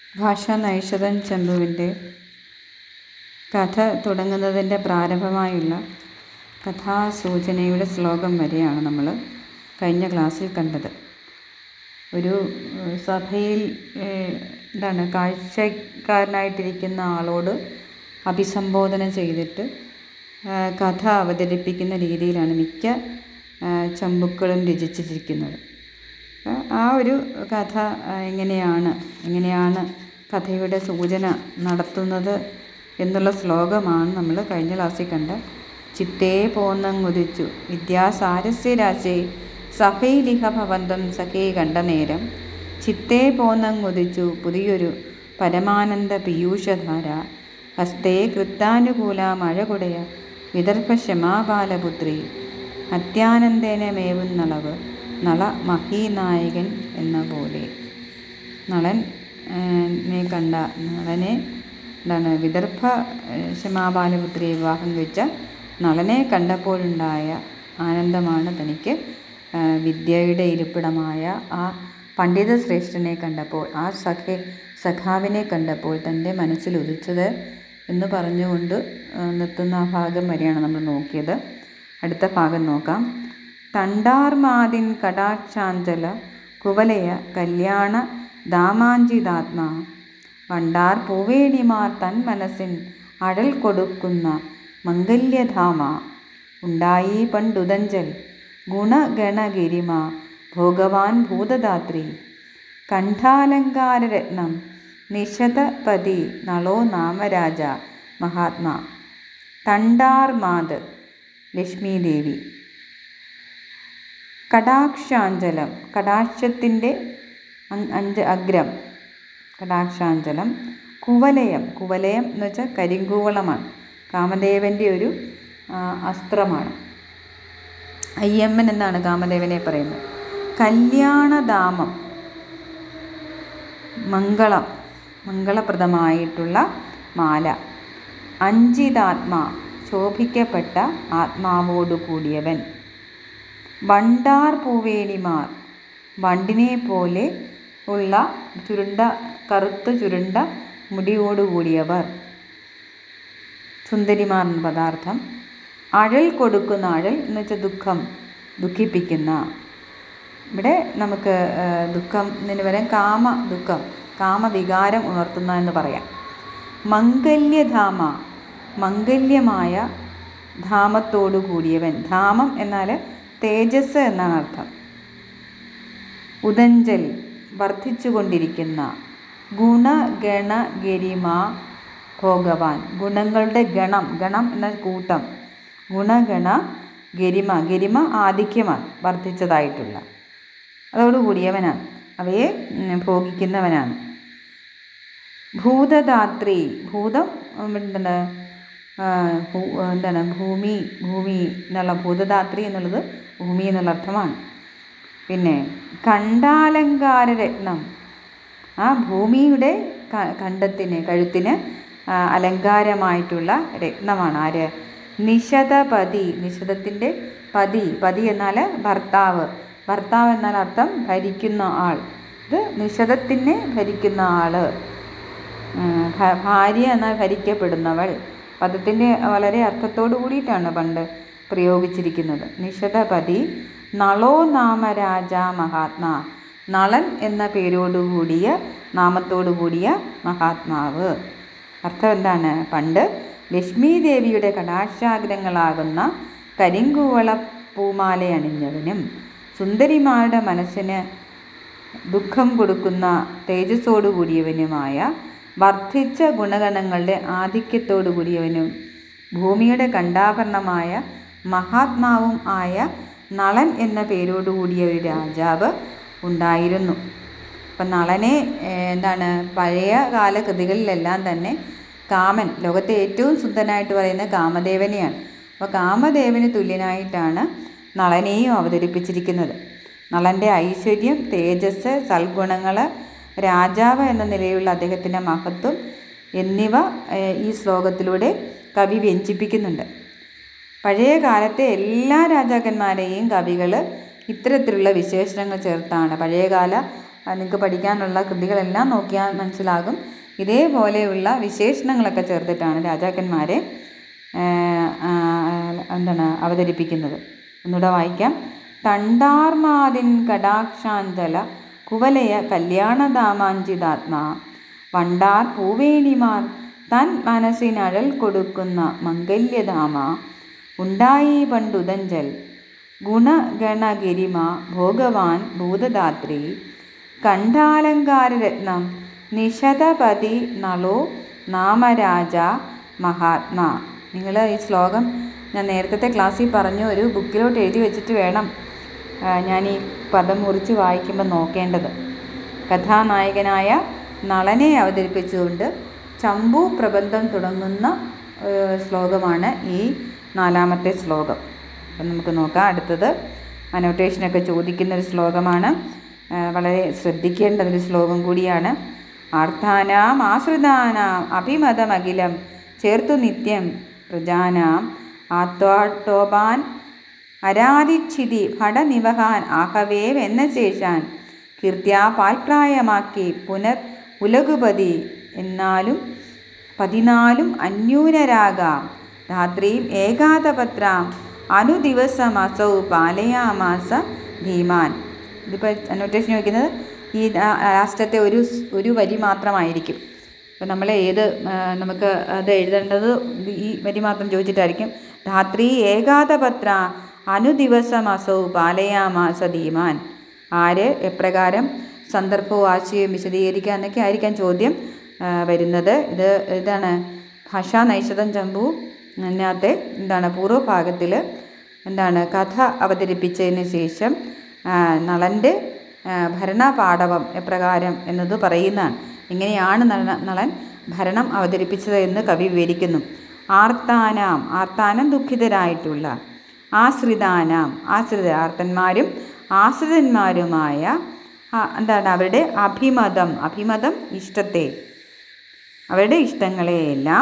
ഭാഷാ നൈഷധൻ ചമ്പുവിൻ്റെ കഥ തുടങ്ങുന്നതിൻ്റെ പ്രാരംഭമായുള്ള കഥാസൂചനയുടെ ശ്ലോകം വരെയാണ് നമ്മൾ കഴിഞ്ഞ ക്ലാസ്സിൽ കണ്ടത് ഒരു ഏഹ്, സഭയിൽ ഏഹ്, എന്താണ് കാഴ്ചക്കാരനായിട്ടിരിക്കുന്ന ആളോട് അഭിസംബോധന ചെയ്തിട്ട് ഏഹ്, കഥ അവതരിപ്പിക്കുന്ന രീതിയിലാണ് മിക്ക ഏഹ്, ചമ്പുക്കളും രചിച്ചിരിക്കുന്നത് ആ- ആ ഒരു കഥ ആ, എങ്ങനെയാണ് എങ്ങനെയാണ് കഥയുടെ സൂചന നടത്തുന്നത് എന്നുള്ള ശ്ലോകമാണ് നമ്മൾ കഴിഞ്ഞ ക്ലാസ്സിൽ കണ്ട ചിത്തേ പോന്നങ്ങുദിച്ചു വിദ്യാസാരസ്യ രാശേ സഭയിലിഹ ഭവന്തം സഖേ കണ്ട നേരം ചിത്തേ പോന്നങ്ങുദിച്ചു പുതിയൊരു പരമാനന്ദ പീയൂഷധാര ഹസ്തേ കൃത്താനുകൂല മഴകുടയ വിദർഭക്ഷമാപാലപുത്രി അത്യാനന്ദേന മേവുന്നളവ് നള മഹീനായകൻ എന്ന പോലെ നളൻ ഏഹ്, നെ കണ്ട നളനെ എന്താണ് വിദർഭ ഏഹ്, ക്ഷമാബാലപുത്രിയെ വിവാഹം കഴിച്ച നളനെ കണ്ടപ്പോഴുണ്ടായ ആനന്ദമാണ് തനിക്ക് ഏഹ്, വിദ്യയുടെ ഇരിപ്പിടമായ ആ പണ്ഡിത ശ്രേഷ്ഠനെ കണ്ടപ്പോൾ ആ സഖെ സഖാവിനെ കണ്ടപ്പോൾ തൻ്റെ മനസ്സിൽ ഉദിച്ചത് എന്ന് പറഞ്ഞുകൊണ്ട് ഏഹ്, നിർത്തുന്ന ആ ഭാഗം വരെയാണ് നമ്മൾ നോക്കിയത് അടുത്ത ഭാഗം നോക്കാം തണ്ടാർമാതിൻ കടാക്ഷാഞ്ചല കുവലയ കല്യാണ ദാമാഞ്ചിതാത്മാ വണ്ടാർ പൂവേണിമാർ തൻ മനസ്സിൻ അഴൽ കൊടുക്കുന്ന മംഗല്യധാമ ഉണ്ടായി പണ്ടുതഞ്ചൽ ഗുണഗണഗിരിമ ഭോഗവാൻ ഭൂതദാത്രി കണ്ഠാലങ്കാരരത്നം നിശതപതി നളോ നാമരാജ മഹാത്മാ തണ്ടാർമാത് ലക്ഷ്മീദേവി കടാക്ഷാഞ്ചലം കടാക്ഷത്തിൻ്റെ അങ് അഞ്ച് അഗ്രം കടാക്ഷാഞ്ചലം കുവലയം കുവലയം എന്ന് വെച്ചാൽ കരിങ്കൂവളമാണ് കാമദേവൻ്റെ ഒരു ആ, അസ്ത്രമാണ് അയ്യമ്മൻ എന്നാണ് കാമദേവനെ പറയുന്നത് കല്യാണധാമം മംഗളം മംഗളപ്രദമായിട്ടുള്ള മാല അഞ്ചിതാത്മാ ശോഭിക്കപ്പെട്ട ആത്മാവോടു കൂടിയവൻ വണ്ടാർ പൂവേണിമാർ വണ്ടിനെ പോലെ ഉള്ള ചുരുണ്ട കറുത്ത ചുരുണ്ട മുടിയോടുകൂടിയവർ സുന്ദരിമാർ എന്ന പദാർത്ഥം അഴൽ കൊടുക്കുന്ന അഴൽ എന്ന് വെച്ചാൽ ദുഃഖം ദുഃഖിപ്പിക്കുന്ന ഇവിടെ നമുക്ക് ആ, ദുഃഖം എന്നതിന് പകരം കാമ ദുഃഖം കാമവികാരം ഉണർത്തുന്ന എന്ന് പറയാം മംഗല്യധാമ മംഗല്യമായ ധാമത്തോടു കൂടിയവൻ ധാമം എന്നാൽ തേജസ് എന്നാണ് അർത്ഥം ഉദഞ്ചൽ വർദ്ധിച്ചുകൊണ്ടിരിക്കുന്ന ഗുണഗണ ഗരിമ ഭോഗവാൻ ഗുണങ്ങളുടെ ഗണം ഗണം എന്ന കൂട്ടം ഗുണഗണ ഗരിമ ഗരിമ ആധിക്യമാണ് വർദ്ധിച്ചതായിട്ടുള്ള അതോടുകൂടിയവനാണ് അവയെ ഉം, ഭോഗിക്കുന്നവനാണ് ഭൂതദാത്രി ഭൂതം ഉം, എന്താണ് ആ, ഭൂ- എന്താണ് ഭൂമി ഭൂമി എന്നുള്ള ഭൂതദാത്രി എന്നുള്ളത് ഭൂമി എന്നുള്ള അർത്ഥമാണ് പിന്നെ കണ്ടാലങ്കാര രത്നം ആ ഭൂമിയുടെ ക- കണ്ടത്തിന് കഴുത്തിന് ആ, അലങ്കാരമായിട്ടുള്ള രത്നമാണ് ആര് നിശതപതി നിശതത്തിൻ്റെ പതി പതി എന്നാൽ ഭർത്താവ് ഭർത്താവ് എന്നാൽ അർത്ഥം ഭരിക്കുന്ന ആൾ ഇത് നിഷധത്തിനെ ഭരിക്കുന്ന ആള് ഉം, ഭ- ഭാര്യ എന്നാൽ ഭരിക്കപ്പെടുന്നവൾ പദത്തിൻ്റെ വളരെ അർത്ഥത്തോടു കൂടിയിട്ടാണ് പണ്ട് പ്രയോഗിച്ചിരിക്കുന്നത് നിഷധപതി നളോ നാമരാജ മഹാത്മാ നളൻ എന്ന പേരോടുകൂടിയ നാമത്തോടു കൂടിയ മഹാത്മാവ് അർത്ഥം എന്താണ് പണ്ട് ലക്ഷ്മി ദേവിയുടെ കടാക്ഷാഗ്രങ്ങളാകുന്ന കരിങ്കൂവള പൂമാല അണിഞ്ഞവനും സുന്ദരിമാരുടെ മനസ്സിന് ദുഃഖം കൊടുക്കുന്ന തേജസ്സോടു കൂടിയവനുമായ വർദ്ധിച്ച ഗുണഗണങ്ങളുടെ ആധിക്യത്തോടു കൂടിയവനും ഭൂമിയുടെ കണ്ടാഭരണമായ മഹാത്മാവും ആയ നളൻ എന്ന പേരോടുകൂടിയ ഒരു രാജാവ് ഉണ്ടായിരുന്നു അപ്പം നളനെ ഏഹ്, എന്താണ് പഴയ കാല കൃതികളിലെല്ലാം തന്നെ കാമൻ ലോകത്തെ ഏറ്റവും സുന്ദരനായിട്ട് പറയുന്ന കാമദേവനെയാണ് അപ്പോൾ കാമദേവന് തുല്യനായിട്ടാണ് നളനെയും അവതരിപ്പിച്ചിരിക്കുന്നത് നളൻ്റെ ഐശ്വര്യം തേജസ് സൽഗുണങ്ങൾ രാജാവ് എന്ന നിലയിലുള്ള അദ്ദേഹത്തിൻ്റെ മഹത്വം എന്നിവ ഏഹ്, ഈ ശ്ലോകത്തിലൂടെ കവി വ്യഞ്ചിപ്പിക്കുന്നുണ്ട് പഴയ കാലത്തെ എല്ലാ രാജാക്കന്മാരെയും കവികൾ ഇത്തരത്തിലുള്ള വിശേഷണങ്ങൾ ചേർത്താണ് പഴയകാല നിങ്ങൾക്ക് പഠിക്കാനുള്ള കൃതികളെല്ലാം നോക്കിയാൽ മനസ്സിലാകും ഇതേപോലെയുള്ള വിശേഷണങ്ങളൊക്കെ ചേർത്തിട്ടാണ് രാജാക്കന്മാരെ ആ, ആ, എന്താണ് അവതരിപ്പിക്കുന്നത് ഒന്നുകൂടെ വായിക്കാം തണ്ടാർമാതിൻ കടാക്ഷാന്തല കുവലയ കല്യാണദാമാഞ്ചിതാത്മാ വണ്ടാർ പൂവേണിമാർ തൻ മനസ്സിനഴൽ കൊടുക്കുന്ന മംഗല്യധാമ ഉണ്ടായി പണ്ടുതഞ്ചൽ ഗുണഗണഗിരിമ ഭോഗവാൻ ഭൂതദാത്രി കണ്ഠാലങ്കാരരത്നം നിഷതപതി നളോ നാമരാജ മഹാത്മാ നിങ്ങൾ ഈ ശ്ലോകം ഞാൻ നേരത്തെ ക്ലാസ്സിൽ പറഞ്ഞു ഒരു ബുക്കിലോട്ട് എഴുതി വെച്ചിട്ട് വേണം ആ, ഞാൻ ഈ പദം മുറിച്ച് വായിക്കുമ്പോൾ നോക്കേണ്ടത് കഥാനായകനായ നളനെ അവതരിപ്പിച്ചുകൊണ്ട് ചമ്പു പ്രബന്ധം തുടങ്ങുന്ന ഏഹ്, ശ്ലോകമാണ് ഈ നാലാമത്തെ ശ്ലോകം അപ്പം നമുക്ക് നോക്കാം അടുത്തത് അനോട്ടേഷനൊക്കെ ചോദിക്കുന്ന ഒരു ശ്ലോകമാണ് ഏഹ്, വളരെ ശ്രദ്ധിക്കേണ്ട ഒരു ശ്ലോകം കൂടിയാണ് ആർത്ഥാനാം ആശ്രിതാനാം അഭിമതമഖിലം ചേർത്തു നിത്യം പ്രജാനാം ആത്വാട്ടോപാൻ അരാതിച്ഛിതി ഭടനിവഹാൻ ആഹവേവെന്ന ശേഷാൻ കീർത്തിയാ പാൽപ്രായമാക്കി പുനർ ഉലകുപതി എന്നാലും പതിനാലും അന്യൂനരാകാം ധാത്രീം ഏകാതപത്രാം അനുദിവസമസൗ പാലയാമാസ ധീമാൻ ഇതിപ്പോൾ അനോട്ടേഷൻ ചോദിക്കുന്നത് ഈ ലാസ്റ്റത്തെ ഒരു സ്- ഒരു വരി മാത്രമായിരിക്കും അപ്പോൾ നമ്മൾ ഏത് ആ, നമുക്ക് അത് എഴുതേണ്ടത് ഈ വരി മാത്രം ചോദിച്ചിട്ടായിരിക്കും ധാത്രി ഏകാതപത്ര അനുദിവസമസൗ പാലയാമാസ ധീമാൻ ആര് എപ്രകാരം സന്ദർഭവും ആശയവും വിശദീകരിക്കുക എന്നൊക്കെ ആയിരിക്കാം ചോദ്യം ആ, വരുന്നത് ഇത് ഇതാണ് ഭാഷാ നൈഷതം ചമ്പു അതിനകത്തെ എന്താണ് പൂർവ്വഭാഗത്തിൽ എന്താണ് കഥ അവതരിപ്പിച്ചതിന് ശേഷം ആ, നളൻ്റെ ആ, ഭരണപാടവം എപ്രകാരം എന്നത് പറയുന്നതാണ് ഇങ്ങനെയാണ് നള നളൻ ഭരണം അവതരിപ്പിച്ചത് എന്ന് കവി വിവരിക്കുന്നു ആർത്താനാം ആർത്താനം ദുഃഖിതരായിട്ടുള്ള ആശ്രിതാനാം ആശ്രിത ആർത്തന്മാരും ആശ്രിതന്മാരുമായ ആ, എന്താണ് അവരുടെ അഭിമതം അഭിമതം ഇഷ്ടത്തെ അവരുടെ ഇഷ്ടങ്ങളെയെല്ലാം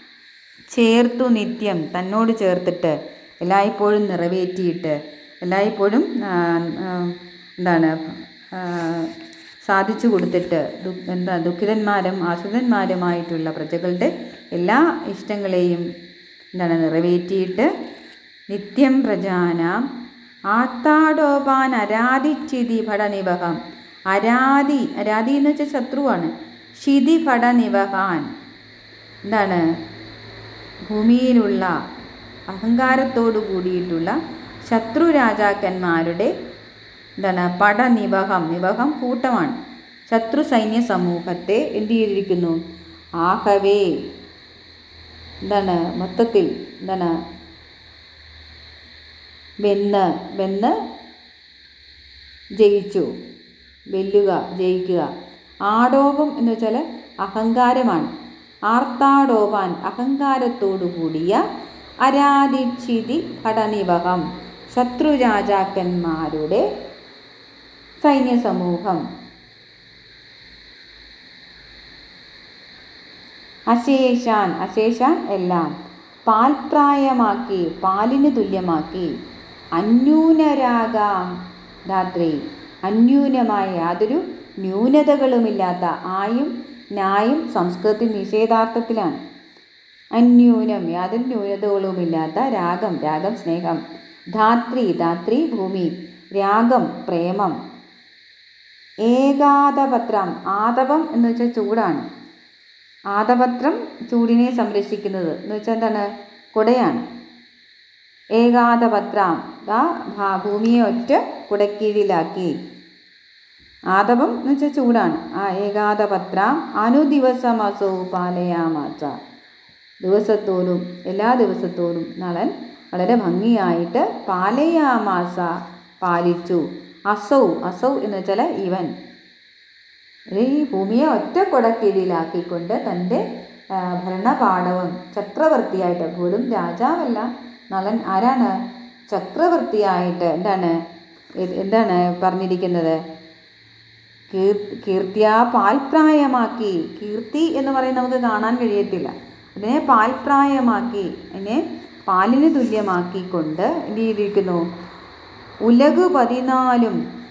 ചേർത്തു നിത്യം തന്നോട് ചേർത്തിട്ട് എല്ലായ്പ്പോഴും നിറവേറ്റിയിട്ട് എല്ലായ്പ്പോഴും ആ, ആ, എന്താണ് ആ, സാധിച്ചു കൊടുത്തിട്ട് ദു- എന്താ ദുഃഖിതന്മാരും ആശ്രിതന്മാരുമായിട്ടുള്ള പ്രജകളുടെ എല്ലാ ഇഷ്ടങ്ങളെയും എന്താണ് നിറവേറ്റിയിട്ട് നിത്യം പ്രജാനാം ആത്താടോപാൻ അരാതിച്ചിതി ഭടനിവഹം അരാതി അരാതി എന്ന് വെച്ചാൽ ശത്രുവാണ് ശിതി ഭടനിവഹാൻ എന്താണ് ഭൂമിയിലുള്ള അഹങ്കാരത്തോടു കൂടിയിട്ടുള്ള ശത്രു രാജാക്കന്മാരുടെ എന്താണ് പടനിവഹം നിവഹം കൂട്ടമാണ് ശത്രു സൈന്യ സമൂഹത്തെ എന്ത് ചെയ്തിരിക്കുന്നു ആഹവേ എന്താണ് മൊത്തത്തിൽ എന്താണ് വെന്ന് വെന്ന് ജയിച്ചു വെല്ലുക ജയിക്കുക ആടോപം എന്ന് വെച്ചാൽ അഹങ്കാരമാണ് ആർത്താടോപാൻ അഹങ്കാരത്തോടു കൂടിയ അരാതിക്ഷിതി ഭടനിവഹം ശത്രു രാജാക്കന്മാരുടെ സൈന്യസമൂഹം അശേഷാൻ അശേഷാൻ എല്ലാം പാൽപ്രായമാക്കി പാലിന് തുല്യമാക്കി അന്യൂനരാകാം ധാത്രി അന്യൂനമായ യാതൊരു ന്യൂനതകളുമില്ലാത്ത ആയും ന്യായും സംസ്കൃതി നിഷേധാർത്ഥത്തിലാണ് അന്യൂനം യാതൊരു ന്യൂനതകളുമില്ലാത്ത രാഗം രാഗം സ്നേഹം ധാത്രി ധാത്രി ഭൂമി രാഗം പ്രേമം ഏകാതപത്രം ആതപം എന്ന് വെച്ചാൽ ചൂടാണ് ആതപത്രം ചൂടിനെ സംരക്ഷിക്കുന്നത് എന്ന് വെച്ചാൽ എന്താണ് കുടയാണ് ഏകാതപത്രം ആ ഭാ- ഭൂമിയെ ഒറ്റ കുടക്കീഴിലാക്കി ആതപം എന്ന് വെച്ചാൽ ചൂടാണ് ആ ഏകാതപത്രം അനുദിവസമസോ പാലയാമാച്ച ദിവസത്തോടും എല്ലാ ദിവസത്തോടും നളൻ വളരെ ഭംഗിയായിട്ട് പാലയാമാസ പാലിച്ചു അസൗ അസൗ എന്ന് വെച്ചാൽ ഇവൻ ഈ ഭൂമിയെ ഒറ്റ കുടക്കീഴിലാക്കിക്കൊണ്ട് തൻ്റെ ആ, ഭരണപാടവം ചക്രവർത്തിയായിട്ട് പോലും രാജാവല്ല നളൻ ആരാണ് ചക്രവർത്തിയായിട്ട് എന്താണ് ഇത് എന്താണ് പറഞ്ഞിരിക്കുന്നത് കീർ കീർത്തിയാ പാൽപ്രായമാക്കി കീർത്തി എന്ന് പറയുന്നത് നമുക്ക് കാണാൻ കഴിയത്തില്ല അതിനെ പാൽപ്രായമാക്കി അതിനെ പാലിന് തുല്യമാക്കിക്കൊണ്ട് എന്ത് ചെയ്തിരിക്കുന്നു ഉലകു പതിനാലും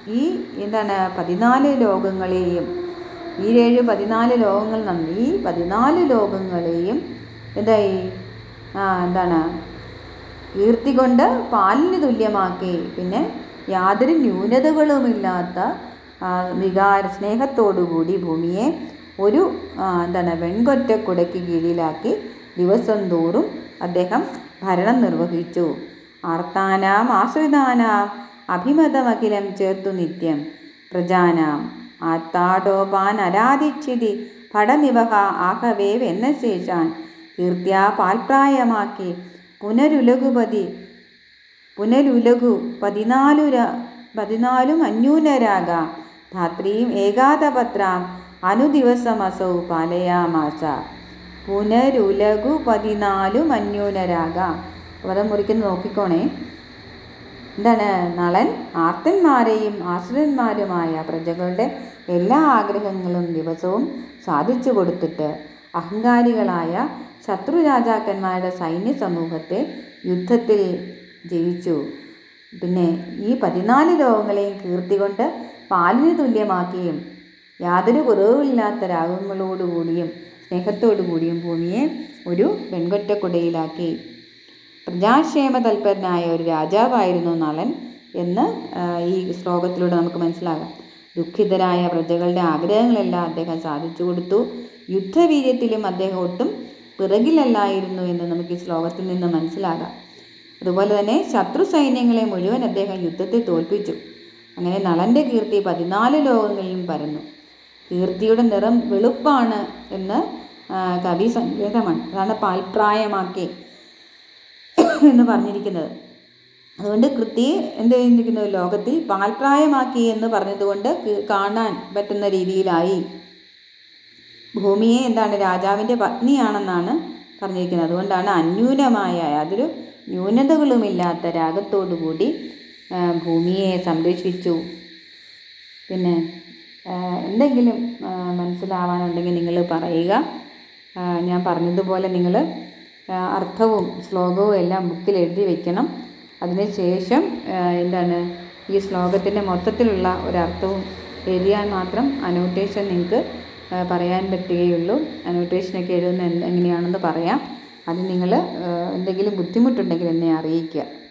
ഈ എന്താണ് പതിനാല് ലോകങ്ങളെയും ഈ ഏഴ് പതിനാല് ലോകങ്ങൾ നമ്മൾ ഈ പതിനാല് ലോകങ്ങളെയും എന്തായി ആ എന്താണ് കീർത്തി കൊണ്ട് പാലിന് തുല്യമാക്കി പിന്നെ യാതൊരു ന്യൂനതകളുമില്ലാത്ത ആ, വികാര സ്നേഹത്തോടുകൂടി ഭൂമിയെ ഒരു ആ, എന്താണ് വെൺകൊറ്റ കുടയ്ക്ക് കീഴിലാക്കി ദിവസം തോറും അദ്ദേഹം ഭരണം നിർവഹിച്ചു ആർത്താനാം ആശ്രിതാനാം അഭിമതമഖിലം ചേർത്തു നിത്യം പ്രജാനാം ആത്താടോപാൻ അരാധിച്ചിതി പടനിവഹ ആഹവേ എന്ന ശേഷാൻ കീർത്തിയാ പാൽപ്രായമാക്കി പുനരുലകുപതി പുനരുലകു പതിനാലുര പതിനാലും അന്യൂനരാഗ ധാത്രിയും ഏകാദപത്രാം അനുദിവസമസൗ പാലയാമാസ പുനരുലകു പതിനാലും അന്യൂനരാഗ പദം മുറിക്കുന്ന നോക്കിക്കോണേ എന്താണ് നളൻ ആർത്തന്മാരെയും ആശ്രിതന്മാരുമായ പ്രജകളുടെ എല്ലാ ആഗ്രഹങ്ങളും ദിവസവും സാധിച്ചു കൊടുത്തിട്ട് അഹങ്കാരികളായ ശത്രു രാജാക്കന്മാരുടെ സൈന്യ സമൂഹത്തെ യുദ്ധത്തിൽ ജയിച്ചു പിന്നെ ഈ പതിനാല് ലോകങ്ങളെയും കീർത്തി കൊണ്ട് പാലിന് തുല്യമാക്കിയും യാതൊരു കുറവുമില്ലാത്ത രാഗങ്ങളോടുകൂടിയും സ്നേഹത്തോടുകൂടിയും ഭൂമിയെ ഒരു വെൺകൊറ്റക്കുടയിലാക്കി പ്രജാക്ഷേമ തൽപരനായ ഒരു രാജാവായിരുന്നു നളൻ എന്ന് ആ, ഈ ശ്ലോകത്തിലൂടെ നമുക്ക് മനസ്സിലാകാം ദുഃഖിതരായ പ്രജകളുടെ ആഗ്രഹങ്ങളെല്ലാം അദ്ദേഹം സാധിച്ചു കൊടുത്തു യുദ്ധവീര്യത്തിലും അദ്ദേഹം ഒട്ടും പിറകിലല്ലായിരുന്നു എന്ന് നമുക്ക് ഈ ശ്ലോകത്തിൽ നിന്ന് മനസ്സിലാകാം അതുപോലെ തന്നെ ശത്രു സൈന്യങ്ങളെ മുഴുവൻ അദ്ദേഹം യുദ്ധത്തെ തോൽപ്പിച്ചു അങ്ങനെ നളൻ്റെ കീർത്തി പതിനാല് ലോകങ്ങളിലും പരന്നു കീർത്തിയുടെ നിറം വെളുപ്പാണ് എന്ന് ആ, കവി സങ്കേതമാണ് അതാണ് പാൽപ്രായമാക്കി എന്ന് പറഞ്ഞിരിക്കുന്നത് അതുകൊണ്ട് കൃതി എന്ത് ചെയ്തിരിക്കുന്നു ലോകത്തിൽ പാൽപ്രായമാക്കി എന്ന് പറഞ്ഞതുകൊണ്ട് ക- കാണാൻ പറ്റുന്ന രീതിയിലായി ഭൂമിയെ എന്താണ് രാജാവിൻ്റെ പത്നിയാണെന്നാണ് പറഞ്ഞിരിക്കുന്നത് അതുകൊണ്ടാണ് അന്യൂനമായ യാതൊരു ന്യൂനതകളുമില്ലാത്ത രാഗത്തോടു കൂടി ആ, ഭൂമിയെ സംരക്ഷിച്ചു പിന്നെ ആ, എന്തെങ്കിലും ആ, മനസ്സിലാവാനുണ്ടെങ്കിൽ നിങ്ങൾ പറയുക ആ, ഞാൻ പറഞ്ഞതുപോലെ നിങ്ങൾ അർത്ഥവും ശ്ലോകവും എല്ലാം ബുക്കിൽ എഴുതി വെക്കണം അതിനുശേഷം ആ, എന്താണ് ഈ ശ്ലോകത്തിൻ്റെ മൊത്തത്തിലുള്ള ഒരർത്ഥവും എഴുതിയാൽ മാത്രം അനോട്ടേഷൻ നിങ്ങൾക്ക് ആ, പറയാൻ പറ്റുകയുള്ളൂ അനോട്ടേഷനൊക്കെ എഴുതുന്ന എന്ത് എങ്ങനെയാണെന്ന് പറയാം അത് നിങ്ങൾ എന്തെങ്കിലും ബുദ്ധിമുട്ടുണ്ടെങ്കിൽ എന്നെ അറിയിക്കുക